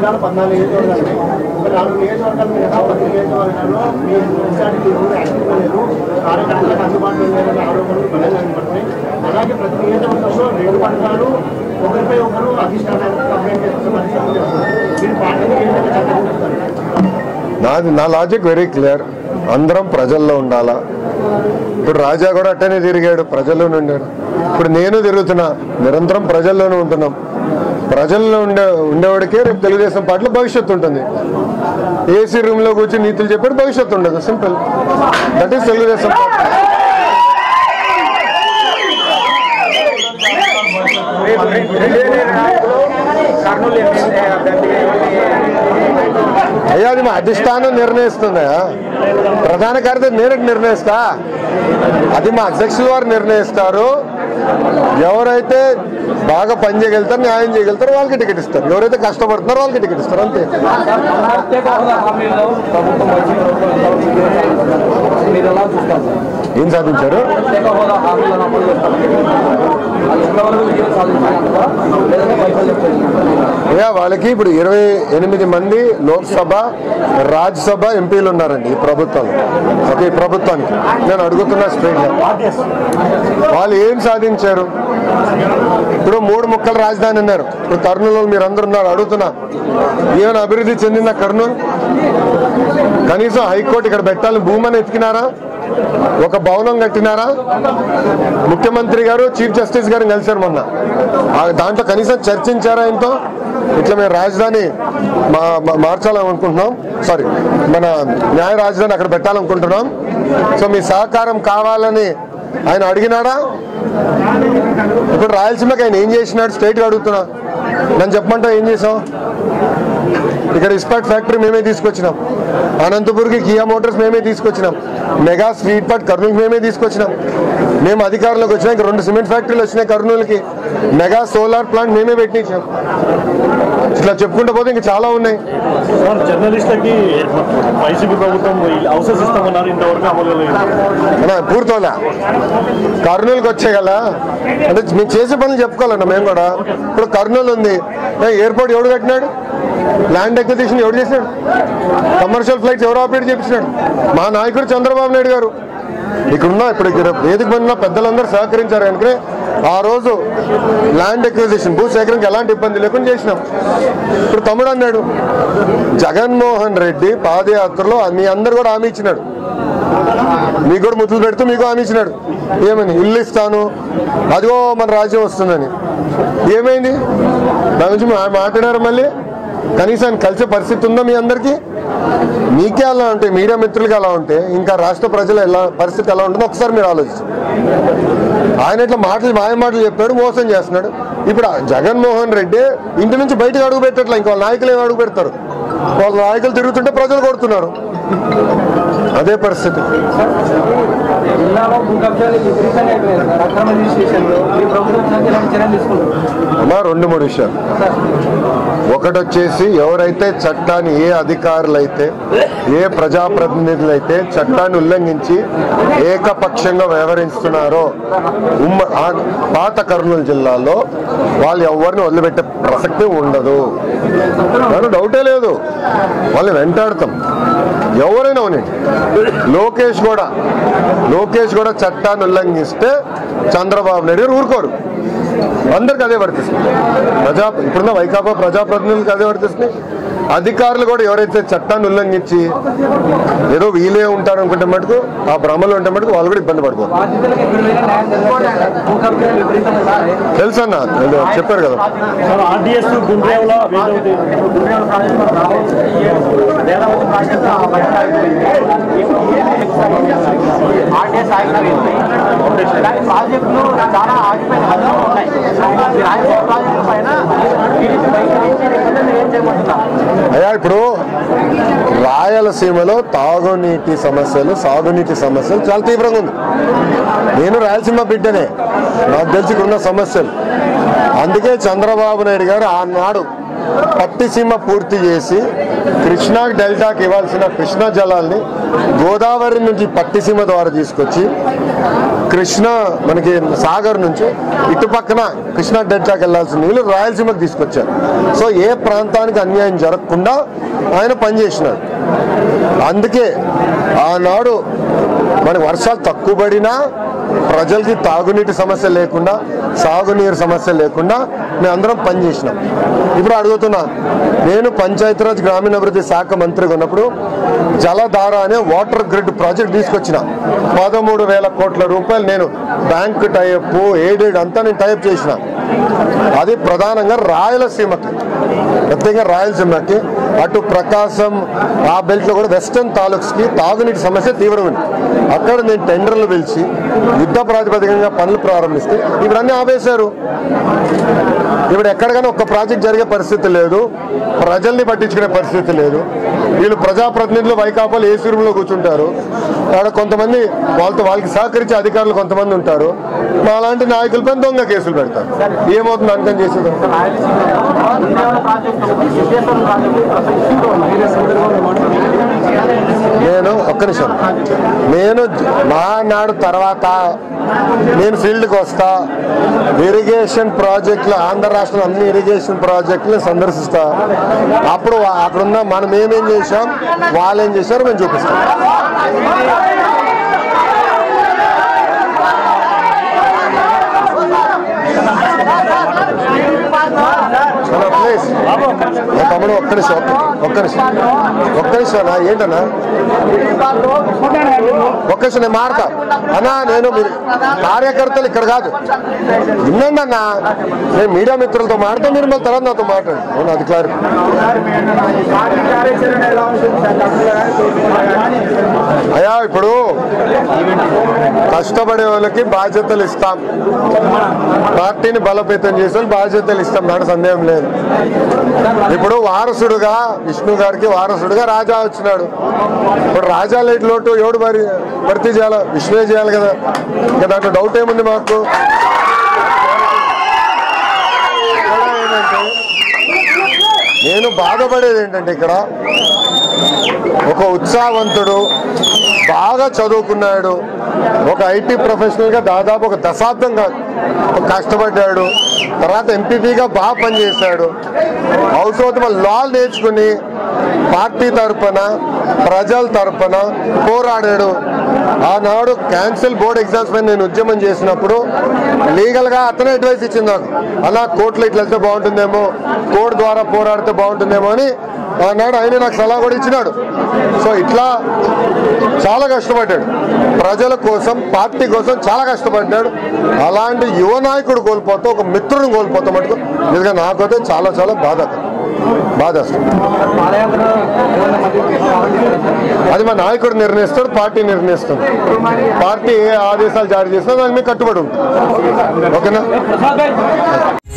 జిల్లాలో పద్నాలుగు నియోజకవర్గాలు ఉన్నాయి. ఒక నాలుగు నియోజకవర్గాలు మినహా ప్రతి నియోజకవర్గంలో మీ మున్సిపాలిటీ ఎవరు యాక్టివ్గా లేరు కార్యకర్తలకు అందుబాటులో లేరనే ఆరోపణలు బలంగా వినపడుతున్నాయి అలాగే ప్రతి నియోజకవర్గంలో రెండు పథకాలు ఒకరిపై ఒకరు అధిష్టానానికి కంప్లైంట్ చేస్తున్న పరిస్థితి ఉంది. మీరు పార్టీని ఏ విధంగా చర్చించుకుంటారు నాది నా లాజిక్ వెరీ క్లియర్ అందరం ప్రజల్లో ఉండాలా ఇప్పుడు రాజా కూడా అట్టనే తిరిగాడు ప్రజల్లోనే ఉండాడు ఇప్పుడు నేను తిరుగుతున్నా నిరంతరం ప్రజల్లోనే ఉంటున్నాం ప్రజల్లో ఉండే ఉండేవాడికే రేపు తెలుగుదేశం పార్టీలో భవిష్యత్తు ఉంటుంది ఏసీ రూమ్ లో కూర్చొని నీతులు చెప్పాడు భవిష్యత్తు ఉండదు simple that is Telugu Desam party అయ్యా అది మా అధిష్టానం నిర్ణయిస్తుందా ప్రధాన కార్యదర్శి నేనే నిర్ణయిస్తా అది మా అధ్యక్షుల వారు నిర్ణయిస్తారు ఎవరైతే బాగా పని చేయగలుగుతారు న్యాయం చేయగలుగుతారు వాళ్ళకి టికెట్ ఇస్తారు ఎవరైతే కష్టపడుతున్నారో వాళ్ళకి టికెట్ ఇస్తారు అంతే ప్రత్యేక హోదా హామీలో ప్రభుత్వం వచ్చి మీరు ఎలా చూస్తారు సార్? ఏం సాధించారు ప్రత్యేక హోదా హామీలను అమలు చేస్తారు అది ఎంతవరకు విజయం సాధించాలంటారా లేదంటే వైఫల్యం చెందుతారా? అయ్యా వాళ్ళకి ఇప్పుడు ఇరవై ఎనిమిది మంది లోక్సభ రాజ్యసభ ఎంపీలు ఉన్నారండి ఈ ప్రభుత్వం ఓకే ఈ ప్రభుత్వానికి నేను అడుగుతున్నా స్ట్రైట్ వాళ్ళు ఏం సాధించారు ఇప్పుడు మూడు ముక్కల రాజధాని అన్నారు ఇప్పుడు కర్నూలు మీరు అందరు ఉన్నారు అడుగుతున్నా ఏమైనా అభివృద్ధి చెందిన కర్నూలు కనీసం హైకోర్టు ఇక్కడ పెట్టాలని భూమని ఎత్తికినారా ఒక భవనం కట్టినారా ముఖ్యమంత్రి గారు చీఫ్ జస్టిస్ గారిని కలిశారు మొన్న ఆ దాంట్లో కనీసం చర్చించారా ఆయనతో ఇట్లా మేము రాజధాని మా- మా- మార్చాలనుకుంటున్నాం సారీ మన న్యాయ రాజధాని అక్కడ పెట్టాలనుకుంటున్నాం సో మీ సహకారం కావాలని ఆయన అడిగినాడా ఇప్పుడు రాయలసీమకి ఆయన ఏం చేసినాడు స్టేట్గా అడుగుతున్నా నన్ను చెప్పమంటే ఏం చేసాం ఇక్కడ ఇస్పాట్ ఫ్యాక్టరీ మేమే తీసుకొచ్చినాం అనంతపూర్కి కియా మోటార్స్ మేమే తీసుకొచ్చినాం మెగా స్వీట్ పార్ట్ కర్నూలుకి మేమే తీసుకొచ్చినాం మేము అధికారంలోకి వచ్చినా ఇంకా రెండు సిమెంట్ ఫ్యాక్టరీలు వచ్చినాయి కర్నూలుకి మెగా సోలార్ ప్లాంట్ మేమే పెట్టించాం ఇట్లా చెప్పుకుంటూ పోతే ఇంకా చాలా ఉన్నాయి సార్ జర్నలిస్టులకి వైసీపీ ప్రభుత్వం హౌసెస్ ఇస్తామన్నారు ఇంతవరకు అమలు లేదు అన్నా, పూర్తోలే కర్నూలుకి వచ్చే కదా అంటే మేము చేసే పనులు చెప్పుకోవాలన్నా మేము కూడా ఇప్పుడు కర్నూలు ఉంది ఏ, ఎయిర్పోర్ట్ ఎవడు కట్టినాడు ల్యాండ్ ఎక్విజిషన్ ఎవడు చేసినాడు కమర్షియల్ ఫ్లైట్స్ ఎవరు ఆపరేట్ చేపించినాడు మా నాయకుడు చంద్రబాబు నాయుడు గారు ఇక్కడున్న ఇప్పుడు ఇక్కడ వేదిక పైన ఉన్న పెద్దలందరూ సహకరించారు కనుక ఆ రోజు ల్యాండ్ ఎక్విజిషన్ భూ సేకరణకి ఎలాంటి ఇబ్బంది లేకుండా చేసినాం ఇప్పుడు తమ్ముడు అన్నాడు జగన్మోహన్ రెడ్డి పాదయాత్రలో మీ అందరు కూడా హామీ ఇచ్చినాడు మీకు కూడా ముద్దులు పెడుతూ మీకు హామీ ఇచ్చినాడు ఏమని ఇల్లు ఇస్తాను అదిగో మన రాజ్యం వస్తుందని ఏమైంది దాని గురించి మా- మాట్లాడారు మళ్ళీ కనీసం ఆయన కలిసే పరిస్థితి ఉందా మీ అందరికీ మీకే అలా ఉంటే మీడియా మిత్రులకి అలా ఉంటే ఇంకా రాష్ట్ర ప్రజల ఎలా పరిస్థితి ఎలా ఉంటుందో ఒకసారి మీరు ఆలోచించండి ఆయన ఇట్లా మాటలు మాయ మాటలు చెప్పాడు మోసం చేస్తున్నాడు ఇప్పుడు ఆ జగన్మోహన్ రెడ్డి ఇంటి నుంచి బయటకు అడుగు పెట్టట్లే ఇంకా వాళ్ళ నాయకులు ఏమి అడుగు పెడతారు వాళ్ళ నాయకులు తిరుగుతుంటే ప్రజలు కొడుతున్నారు అదే పరిస్థితి జిల్లాలో భూ కబ్జాలు విపరీతంగా అయిపోయాయి సార్ అక్రమ రిజిస్ట్రేషన్లో ఈ ప్రభుత్వం నుంచి ఎలాంటి చర్యలు తీసుకుంటారు అమ్మా రెండు మూడు విషయాలు ఒకటి వచ్చేసి ఎవరైతే చట్టాన్ని ఏ అధికారులు అయితే ఏ ప్రజాప్రతినిధులు అయితే చట్టాన్ని ఉల్లంఘించి ఏకపక్షంగా వ్యవహరిస్తున్నారో ఉమ్మ ఆ- పాత కర్నూలు జిల్లాలో వాళ్ళు ఎవరిని వదిలిపెట్టే ప్రసక్తి ఉండదు దాని డౌటే లేదు వాళ్ళని వెంటాడతాం ఎవరైనా ఉనండి లోకేష్ కూడా లోకేష్ కూడా చట్టాన్ని ఉల్లంఘిస్తే చంద్రబాబు నాయుడు గారు ఊరుకోరు అందరికి అదే వర్తిస్తుంది ప్రజా ఇప్పుడున్న వైకాపా ప్రజాప్రతినిధులకు అదే వర్తిస్తుంది అధికారులు కూడా ఎవరైతే చట్టాన్ని ఉల్లంఘించి ఏదో వీలే ఉంటారు అనుకుంటే మటుకు ఆ భ్రమలు ఉంటే మటుకు వాళ్ళు కూడా ఇబ్బంది పడిపోతారు బాధితులకు ఎక్కడైనా న్యాయం జరగట్లేదు సార్ భూ కబ్జాలు విపరీతంగా ఉన్నాయి తెలుసన్నా ఏదో చెప్పారు కదా sir RDS Gundrevula Vedavathi RTS ఆగిపోయింది కానీ ప్రాజెక్టులు చాలా ఆగిపోయిన హద్దులు ఉన్నాయి ఈ రాజకీయ ప్రాజెక్టుల పైన టీడీపీ బయటరించి లేకపోతే మీరు ఏం చేయమంటున్నారు అయ్యా ఇప్పుడు రాయలసీమలో తాగునీటి సమస్యలు సాగునీటి సమస్యలు చాలా తీవ్రంగా ఉంది నేను రాయలసీమ బిడ్డనే నాకు తెలిసి ఇక్కడ ఉన్న సమస్యలు అందుకే చంద్రబాబు నాయుడు గారు ఆనాడు పట్టిసీమ పూర్తి చేసి కృష్ణా డెల్టాకి ఇవ్వాల్సిన కృష్ణా జలాల్ని గోదావరి నుంచి పట్టిసీమ ద్వారా తీసుకొచ్చి కృష్ణా మనకి సాగర్ నుంచి ఇటు పక్కన కృష్ణా డెల్టాకి వెళ్ళాల్సిన నీళ్లు రాయలసీమకు తీసుకొచ్చారు సో ఏ ప్రాంతానికి అన్యాయం జరగకుండా ఆయన పనిచేసినాడు అందుకే ఆనాడు మనకి వర్షాలు తక్కువ పడినా ప్రజలకి తాగునీటి సమస్య లేకుండా సాగునీరు సమస్య లేకుండా మేము అందరం పనిచేసినాం ఇప్పుడు అడుగుతున్నా నేను పంచాయతీరాజ్ గ్రామీణాభివృద్ధి శాఖ మంత్రిగా ఉన్నప్పుడు జలధార అనే వాటర్ గ్రిడ్ ప్రాజెక్ట్ తీసుకొచ్చిన పదమూడు వేల కోట్ల రూపాయలు నేను బ్యాంక్ టైప్ ఎయిడెడ్ అంతా నేను టైప్ చేసిన అది ప్రధానంగా రాయలసీమకి ప్రత్యేకంగా రాయలసీమకి అటు ప్రకాశం ఆ బెల్ట్లో కూడా వెస్టర్న్ తాలూక్స్కి తాగునీటి సమస్య తీవ్రమైంది అక్కడ నేను టెండర్లు పిలిచి యుద్ధ ప్రాతిపదికంగా పనులు ప్రారంభిస్తే ఇప్పుడు అన్ని ఆపేశారు ఇప్పుడు ఎక్కడికైనా ఒక్క ప్రాజెక్ట్ జరిగే పరిస్థితి లేదు ప్రజల్ని పట్టించుకునే పరిస్థితి లేదు వీళ్ళు ప్రజాప్రతినిధులు వైకాపాలు ఏసీ రూమ్లో కూర్చుంటారు అక్కడ కొంతమంది వాళ్ళతో వాళ్ళకి సహకరించే అధికారులు కొంతమంది ఉంటారు మా లాంటి నాయకులపై దొంగ కేసులు పెడతారు ఏమవుతుంది అంతం చేసేది నేను ఒక్క నిమిషం నేను మా నాడు తర్వాత నేను ఫీల్డ్కి వస్తా ఇరిగేషన్ ప్రాజెక్టులు ఆంధ్ర రాష్ట్రంలో అన్ని ఇరిగేషన్ ప్రాజెక్టులు సందర్శిస్తా అప్పుడు వా- అక్కడున్న మనం ఏమేం చేసాం వాళ్ళు ఏం చేశారో మేము చూపిస్తాం హలో ప్లీజ్ ఏ తమ్ముడు ఒక్క నిమిషం ఒక్క- ఒక్క నిమిషం ఒక్క నిమిషం అన్నా ఏంటన్నా ఒక్క నిమిషం నేను మారతా అన్నా నేను మీరు కార్యకర్తలు ఇక్కడ కాదు వినండి అన్నా నేను మీడియా మిత్రులతో మాట్లాడితే మీరు మళ్ళీ తర్వాత నాతో మాట్లాడండి అవును అది క్లారిటీ అయ్యా ఇప్పుడు కష్టపడే వాళ్ళకి బాధ్యతలు ఇస్తాం పార్టీని బలోపేతం చేసే వాళ్ళు బాధ్యతలు ఇస్తాం దాని సందేహం లేదు ఇప్పుడు వారసుడుగా విష్ణు గారికి వారసుడుగా రాజా వచ్చినాడు ఇప్పుడు రాజా లేట్ లోటు ఎవడు మరి భర్తీ చేయాలి విష్ణువే చేయాలి కదా ఇంకా దాంట్లో డౌట్ ఏముంది మాకు ఇక్కడ ఏంటంటే నేను బాధపడేది ఏంటంటే ఇక్కడ ఒక ఉత్సాహవంతుడు బాగా చదువుకున్నాడు ఒక ఐటీ ప్రొఫెషనల్ గా దాదాపు ఒక దశాబ్దంగా కష్టపడ్డాడు తర్వాత ఎంపీపీగా బాగా పనిచేశాడు అవసరం లాలు నేర్చుకుని పార్టీ తరపున ప్రజల తరపున పోరాడాడు ఆనాడు క్యాన్సిల్ బోర్డ్ ఎగ్జామ్స్ పైన నేను ఉద్యమం చేసినప్పుడు లీగల్ గా అతనే అడ్వైస్ ఇచ్చింది నాకు అలా కోర్టులో ఇట్లా వెళ్తే బాగుంటుందేమో కోర్టు ద్వారా పోరాడితే బాగుంటుందేమో అని ఆనాడు ఆయన నాకు సలహా కూడా ఇచ్చినాడు సో ఇట్లా చాలా కష్టపడ్డాడు ప్రజల కోసం పార్టీ కోసం చాలా కష్టపడ్డాడు అలాంటి యువ నాయకుడు కోల్పోతే ఒక మిత్రుడిని కోల్పోతాం మటుకు నిజంగా నాకైతే చాలా చాలా బాధ బాధ వస్తుంది పాదయాత్ర ఏమన్నా మధ్య అది మా నాయకుడు నిర్ణయిస్తాడు పార్టీ నిర్ణయిస్తుంది పార్టీ ఏ ఆదేశాలు జారీ చేసినా దాని మీద కట్టుబడి ఉంటుంది ఓకేనా ప్రసాద్ భాయ్